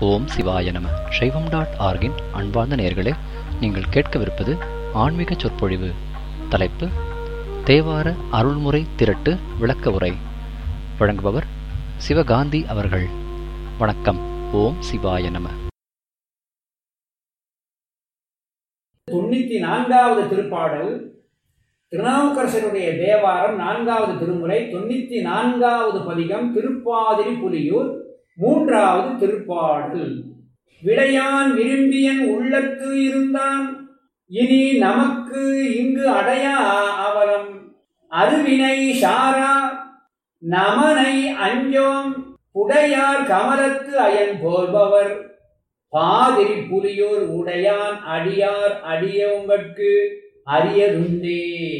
ஓம் சிவாய நம சைவம் டாட் ஆர்கின் அன்பார்ந்த நேயர்களே நீங்கள் கேட்கவிருப்பது ஆன்மீக சொற்பொழிவு தலைப்பு தேவார அருள்முறை திரட்டு விளக்க உரை வழங்குபவர் சிவகாந்தி அவர்கள் வணக்கம் ஓம் சிவாய நம தொண்ணூத்தி நான்காவது திருப்பாடல் திருநாவுக்கரசருடைய தேவாரம் நான்காவது திருமுறை தொண்ணூத்தி நான்காவது பதிகம் திருப்பாதிரி புலியூர் மூன்றாவது திருப்பாடல் விடையான் விரும்பியன் உள்ளத்து இருந்தான் இனி நமக்கு இங்கு அடையா அவலம் அருவினை சாரா நமனை அஞ்சோம் உடையார் கமலத்து அயன் போல்பவர் பாதிரி புலியோர் உடையான் அடியார் அடியவங்கட்கு அரியதுண்டே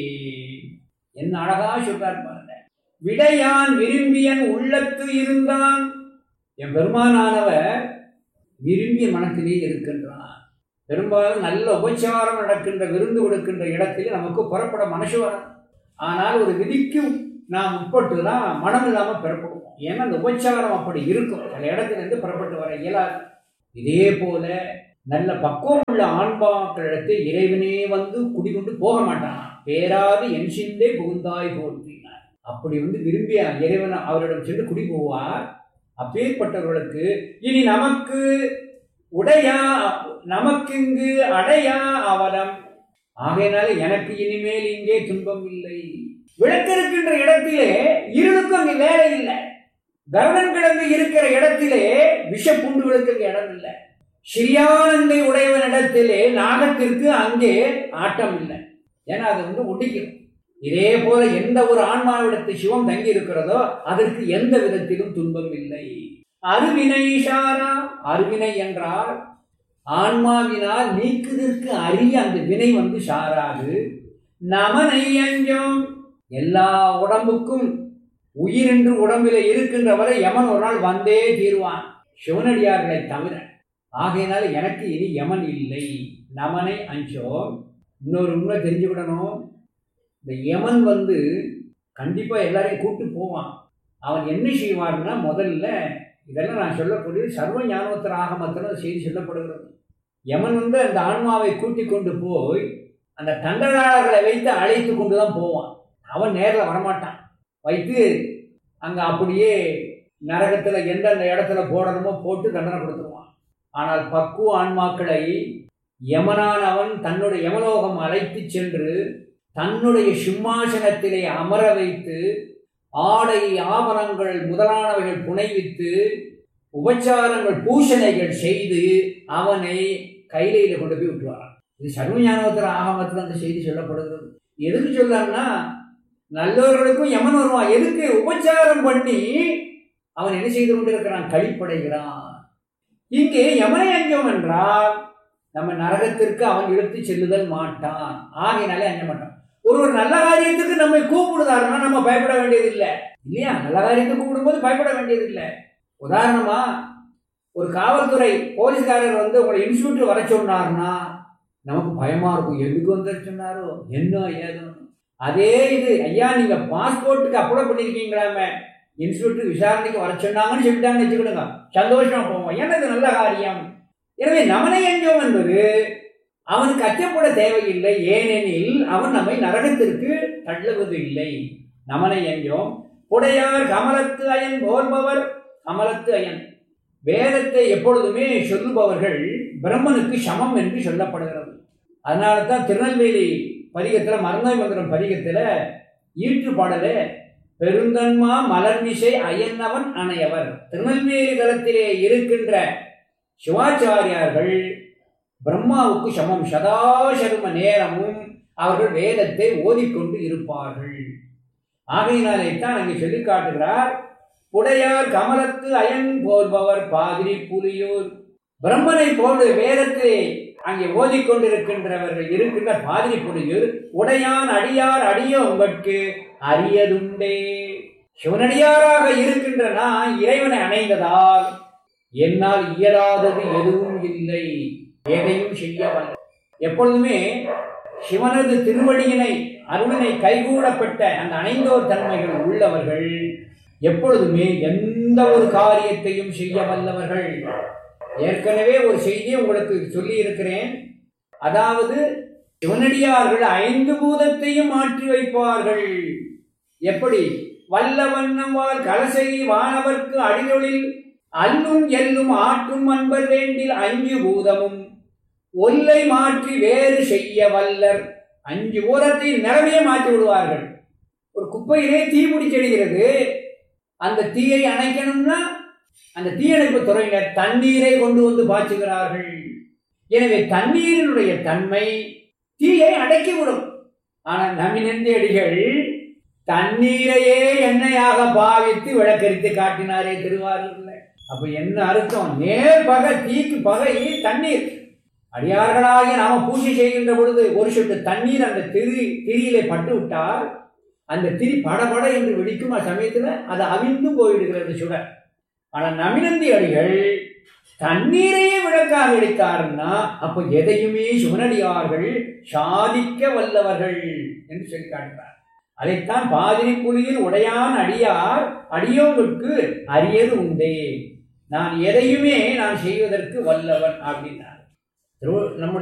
என்ன அழகா சொல்றார் பாருங்க விடையான் விரும்பியன் உள்ளத்து இருந்தான் என் பெருமானானவர் விரும்பிய மனத்திலே இருக்கின்றான் பெரும்பாலும் நல்ல உபச்சாரம் நடக்கின்ற விருந்து கொடுக்கின்ற இடத்திலே நமக்கு புறப்பட மனசு வரும் ஆனால் ஒரு விதிக்கு நாம் உட்பட்டு தான் மனம் இல்லாமல் பெறப்படுவோம் ஏன்னா அந்த உபச்சாரம் அப்படி இருக்கும் அந்த இடத்துல இருந்து புறப்பட்டு வர இயலாது இதே போல நல்ல பக்குவம் உள்ள ஆண்பாக்களிடத்தில் இறைவனே வந்து குடிகொண்டு போக மாட்டான் பேராது என் சிந்தே புகுந்தாய் போற்றினார் அப்படி வந்து விரும்பிய இறைவன் அவரிடம் சென்று குடி போவார் அப்பேற்பட்டவர்களுக்கு இனி நமக்கு உடையா நமக்கிங்கு அடையா அவலம் ஆகையினால எனக்கு இனிமேல் இங்கே துன்பம் இல்லை விளக்கிருக்கின்ற இடத்திலே இருளுக்கும் அங்கே வேலை இல்லை கருடன் கிடந்து இருக்கிற இடத்திலே விஷ புண்டுகளுக்கு இடம் இல்லை ஸ்ரீயானந்தை உடையவனிடத்திலே நாகத்திற்கு அங்கே ஆட்டம் இல்லை ஏன்னா அது வந்து ஒட்டிக்கும் இதே போல எந்த ஒரு ஆன்மாவிடத்து சிவம் தங்கி இருக்கிறதோ அதற்கு எந்த விதத்திலும் துன்பம் இல்லை அருவினை ஷாரா அருவினை என்றால் ஆன்மாவினால் நீக்குதற்கு அரிய அந்த வினை வந்து சாராது நமனை அஞ்சோம் எல்லா உடம்புக்கும் உயிர் என்று உடம்பில் இருக்கின்ற வரை யமன் ஒரு நாள் வந்தே தீர்வான் சிவனடியார்களை தவிர ஆகையினால எனக்கு இனி யமன் இல்லை நமனை அஞ்சோம் இன்னொரு உண்மை தெரிஞ்சுக்கிடணும் இந்த யமன் வந்து கண்டிப்பாக எல்லாரையும் கூப்பிட்டு போவான் அவன் என்ன செய்வான்னா முதல்ல இதெல்லாம் நான் சொல்லக்கூடிய சர்வ ஞானோத்தர ஆகமத்தில் செய்தி சொல்லப்படுகிறது யமன் வந்து அந்த ஆன்மாவை கூட்டிக் கொண்டு போய் அந்த தண்டனாளர்களை வைத்து அழைத்து கொண்டு தான் போவான் அவன் நேரில் வரமாட்டான் வைத்து அங்கே அப்படியே நரகத்தில் எந்தெந்த இடத்துல போடணுமோ போட்டு தண்டனை கொடுத்துருவான் ஆனால் பக்குவ ஆன்மாக்களை யமனானவன் தன்னுடைய யமலோகம் அழைத்து சென்று தன்னுடைய சிம்மாசனத்திலே அமர வைத்து ஆடை ஆபரணங்கள் முதலானவைகள் புனைவித்து உபச்சாரங்கள் பூஷணைகள் செய்து அவனை கைலையில் கொண்டு போய் விட்டுவாரான் இது சர்வஞானோத்தர ஆகமத்தில் அந்த செய்தி சொல்லப்படுகிறது எதுக்கு சொல்லன்னா நல்லவர்களுக்கும் யமன் வருவான் எதுக்கு உபச்சாரம் பண்ணி அவன் என்ன செய்து கொண்டிருக்கிறான் கழிப்படைகிறான் இங்கே யமனை அஞ்சம் என்றால் நம்ம நரகத்திற்கு அவன் இழுத்து செல்லுதல் மாட்டான் ஆகையினாலே அஞ்ச மாட்டான் ஒரு ஒரு நல்ல காரியத்துக்கு நம்மை கூப்பிடுதாருன்னா நம்ம பயப்பட வேண்டியது இல்லை இல்லையா நல்ல காரியத்துக்கு கூப்பிடும்போது பயப்பட வேண்டியது இல்லை உதாரணமா ஒரு காவல்துறை போலீஸ்காரர் வந்து உங்களை இன்ஸ்டியூட் வர சொன்னார்னா நமக்கு பயமா இருக்கும் எதுக்கு வந்து சொன்னாரோ என்ன ஏதோ அதே இது ஐயா நீங்க பாஸ்போர்ட்டுக்கு அப்ளை பண்ணிருக்கீங்களாமே இன்ஸ்டியூட் விசாரணைக்கு வர சொன்னாங்கன்னு சொல்லிட்டாங்கன்னு வச்சுக்கிடுங்க சந்தோஷமா போவோம் ஏன்னா இது நல்ல காரியம் எனவே நமனை எஞ்சோம் என்பது அவனுக்கு அச்சப்பட தேவையில்லை ஏனெனில் அவன் நம்மை நரகத்திற்கு தள்ளுவது இல்லை நமனை எஞ்சோம் உடையார் கமலத்து அயன் போல்பவர் கமலத்து அயன் வேதத்தை எப்பொழுதுமே சொல்லுபவர்கள் பிரம்மனுக்கு சமம் என்று சொல்லப்படுகிறது அதனால தான் திருநெல்வேலி பதிகத்தில் மருந்தாய் மந்திரம் பதிகத்தில் ஈற்று பாடலே பெருந்தன்மா மலர்மிசை அயன்னவன் அணையவர் திருநெல்வேலி தளத்திலே இருக்கின்ற சிவாச்சாரியார்கள் பிரம்மாவுக்கு சமம் சதாசர்ம நேரமும் அவர்கள் வேதத்தை ஓதிக்கொண்டு இருப்பார்கள் ஆகையினாலே தான் அங்கே சொல்லி காட்டுகிறார் உடையார் கமலத்து அயன் போல்பவர் பாதிரி புலியூர் பிரம்மனை போன்று வேதத்தை அங்கே ஓதிக்கொண்டிருக்கின்றவர்கள் இருக்கின்ற பாதிரி புலியூர் உடையான் அடியார் அடிய உங்களுக்கு அரியதுண்டே சிவனடியாராக இருக்கின்ற நான் இறைவனை அணைந்ததால் என்னால் இயலாதது எதுவும் இல்லை எதையும் செய்யவல்ல எப்பொழுதுமே சிவனது திருவடியினை அருளினை கைகூடப்பட்ட அந்த அணைந்தோர் தன்மைகள் உள்ளவர்கள் எப்பொழுதுமே எந்த ஒரு காரியத்தையும் செய்ய வல்லவர்கள் ஏற்கனவே ஒரு செய்தியை உங்களுக்கு சொல்லி இருக்கிறேன் அதாவது சிவனடியார்கள் ஐந்து பூதத்தையும் மாற்றி வைப்பார்கள் எப்படி வல்லவண்ணவால் கலசை வானவர்க்கு அடிதொழில் அல்லும் எல்லும் ஆற்றும் அன்பர் வேண்டில் அஞ்சு பூதமும் ஒல்லை மாற்றி வேறு செய்ய வல்லர் அஞ்சு பூதத்தையும் நிறமையே மாற்றி விடுவார்கள் ஒரு குப்பையிலே தீ பிடிச்செடுகிறது அந்த தீயை அணைக்கணும்னா அந்த தீயணைப்பு துறையினர் தண்ணீரை கொண்டு வந்து பாய்ச்சுகிறார்கள் எனவே தண்ணீரினுடைய தன்மை தீயை அடக்கிவிடும் ஆனால் நமினந்தியடிகள் தண்ணீரையே எண்ணெயாக பாவித்து விளக்கரித்து காட்டினாரே திருவாரூர்ல அப்ப என்ன அர்த்தம் நேர் பகை தீக்கு பகை தண்ணீர் அடியார்களாகிய நாம பூஜை செய்கின்ற பொழுது ஒரு சொட்டு தண்ணீர் அந்த திரி திரியிலே பட்டு விட்டால் அந்த திரி படபட என்று வெடிக்கும் சமயத்துல அது அவிழ்ந்து போயிடுகிறது சுடர் ஆனால் நமினந்தி அடிகள் தண்ணீரையே விளக்காக எடுத்தாருன்னா அப்ப எதையுமே சிவனடியார்கள் சாதிக்க வல்லவர்கள் என்று சொல்லி காட்டுறார் அதைத்தான் பாதிரி புலியில் உடையான் அடியார் அடியோங்களுக்கு அரியது உண்டே நான் எதையுமே நான் செய்வதற்கு வல்லவன் அப்படின்னார் திரு- நம்முடைய